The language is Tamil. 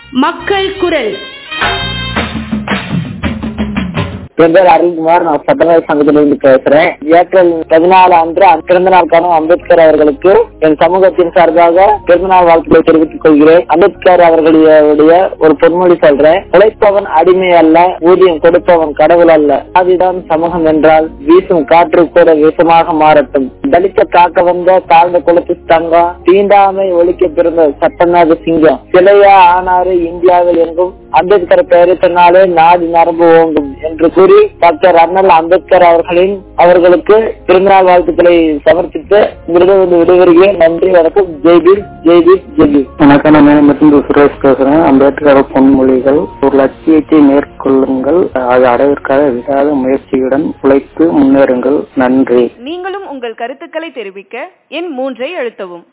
மக்கள் குரல் என் பேர் அருண்குமார் நான் சட்டமன்ற சங்கத்திலிருந்து பேசுறேன் ஏப்ரல் பதினாலு அன்று பிறந்த நாள் காணும் அம்பேத்கர் அவர்களுக்கு என் சமூகத்தின் சார்பாக பிறந்தநாள் வாழ்த்துக்களை தெரிவித்துக் கொள்கிறேன் அம்பேத்கர் அவர்களுடைய ஒரு பொன்மொழி சொல்றேன் உழைப்பவன் அடிமை அல்ல ஊதியம் கொடுப்பவன் கடவுள் அல்ல அதுதான் சமூகம் என்றால் வீசும் காற்று கூட விஷமாக மாறட்டும் தலித்த காக்க வந்த தாழ்ந்த குலத்து தங்கம் தீண்டாமை ஒழிக்க பிறந்த சட்டநாத சிங்கம் சிலையா ஆனாரு இந்தியாவில் எங்கும் அம்பேத்கர் பெயரை சொன்னாலே நாடு நரம்பு ஓங்கும் என்று கூறி டாக்டர் அண்ணல் அம்பேத்கர் அவர்களின் அவர்களுக்கு பிறந்தநாள் வாழ்த்துக்களை சமர்ப்பித்து விருது விடுவருகிறேன் நன்றி வணக்கம் ஜெய்பீர் ஜெய்பீர் ஜெய்பீர் வணக்கம் நான் மேம்பட்டு சுரேஷ் பேசுறேன் அம்பேத்கர் பொன்மொழிகள் ஒரு லட்சியத்தை மேற்கொள்ளுங்கள் அதை அடைவதற்காக விடாத முயற்சியுடன் உழைத்து முன்னேறுங்கள் நன்றி நீங்களும் உங்கள் கருத்துக்களை தெரிவிக்க எண் மூன்றை அழுத்தவும்